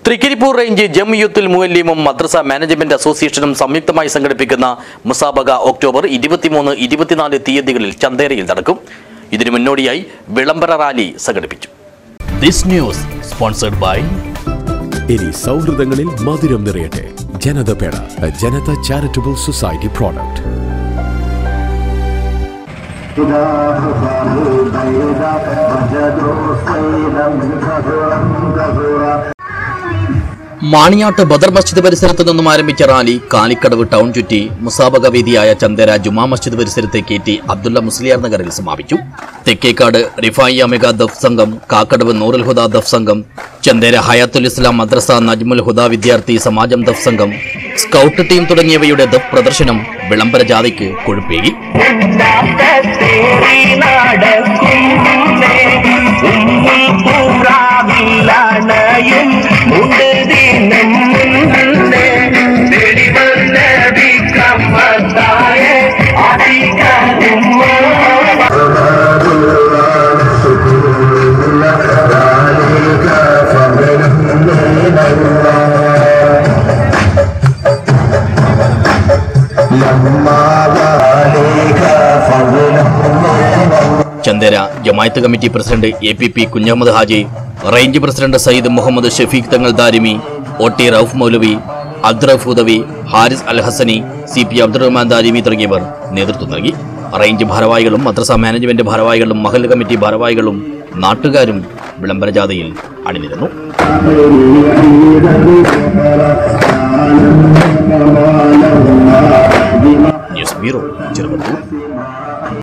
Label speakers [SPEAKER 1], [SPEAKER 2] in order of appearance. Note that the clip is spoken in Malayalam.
[SPEAKER 1] തൃക്കരിപ്പൂർ റേഞ്ച് ജംയുത്തുൽ മുഅല്ലിമും മദ്രസ മാനേജ്മെന്റ് അസോസിയേഷനും സംയുക്തമായി സംഘടിപ്പിക്കുന്ന മുസാബക ഒക്ടോബർ ഇരുപത്തിമൂന്ന് ഇരുപത്തിനാല് തീയതികളിൽ ചന്തേരയിൽ നടക്കും ഇതിനു മുന്നോടിയായി വിളംബര റാലി സംഘടിപ്പിച്ചു ദിസ് ന്യൂസ് സ്പോൺസർഡ് ബൈ
[SPEAKER 2] ഇനി സൗഹൃദങ്ങളിൽ മധുരം നിറയട്ടെ ജനത പേട Janatha charitable society product
[SPEAKER 3] إله بيدا وجدوا صيدا كثرا كثرا
[SPEAKER 1] Maniyat Badar Masjid പരിസരത്ത് നിന്നും ആരംഭിച്ച റാലി കാലിക്കടവ് ടൗൺ ചുറ്റി മുസാബക വേദിയായ ചന്ദേര ജുമാ മസ്ജിദ് പരിസരത്തെ കയറ്റി അബ്ദുള്ള മുസ്ലിയാർ നഗറിൽ സമാപിച്ചു തെക്കേക്കാട് റിഫായി അമിക ദഫ് സംഘം കാക്കടവ് നൂറുൽ ഹുദ ദഫ് സംഘം ചന്ദേര ഹയാത്തുൽ ഇസ്ലാം മദ്രസ നജ്മുൽ ഹുദ വിദ്യാർത്ഥി സമാജം ദഫ് സംഘം സ്കൗട്ട് ടീം തുടങ്ങിയവയുടെ ദഫ് പ്രദർശനം വിളംബര ജാഥയ്ക്ക് കൊഴുപ്പേകി
[SPEAKER 4] ും ഉണ്ട് ദിനം മുന്നേ വെളിവന്ന വിക്രമത്തായ അധികാരം
[SPEAKER 3] ذلك فضل من الله لما ذلك فضل من الله
[SPEAKER 1] Chandera Jamaath committee president A P P Kunhahammed Haji range president Sayyid Muhammad Shafeeq Thangal Darimi O T Rauf Moulavi Abdurauf Udavi Haris Al Hasani C P Abdurahman Darimi തുടങ്ങിയവർ നേതൃത്വം നൽകി റേഞ്ച് ഭാരവാഹികളും മദ്രസ മാനേജ്മെന്റ് ഭാരവാഹികളും മഹൽ കമ്മിറ്റി ഭാരവാഹികളും നാട്ടുകാരും വിളംബര ജാഥയിൽ അണിനിരന്നു ന്യൂസ് ബ്യൂറോ ചെറുപത്തൂർ